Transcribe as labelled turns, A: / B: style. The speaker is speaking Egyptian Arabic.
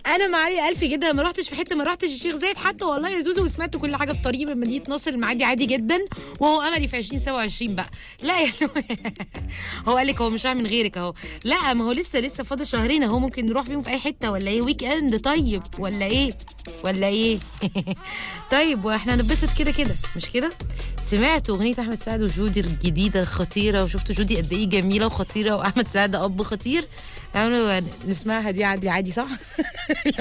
A: انا معالي الف جدا ما رحتش في حته ما رحتش الشيخ زايد حتى والله يا زوزو وسمعت كل حاجه في طريق من مدينه نصر المعادي عادي جدا وهو املي في 2027 بقى لا يا هو قال لك هو مش رايح من غيرك اهو لا ما هو لسه لسه فاضل شهرين اهو ممكن نروح فيهم في اي حته ولا ايه ويك اند طيب ولا ايه ولا ايه طيب واحنا هنتبسط كده كده مش كده سمعت اغنيه احمد سعد وجودي الجديده الخطيره وشفتوا جودي قد ايه جميله وخطيره واحمد سعد اب خطير تعالوا نسمعها دي عادي عادي صح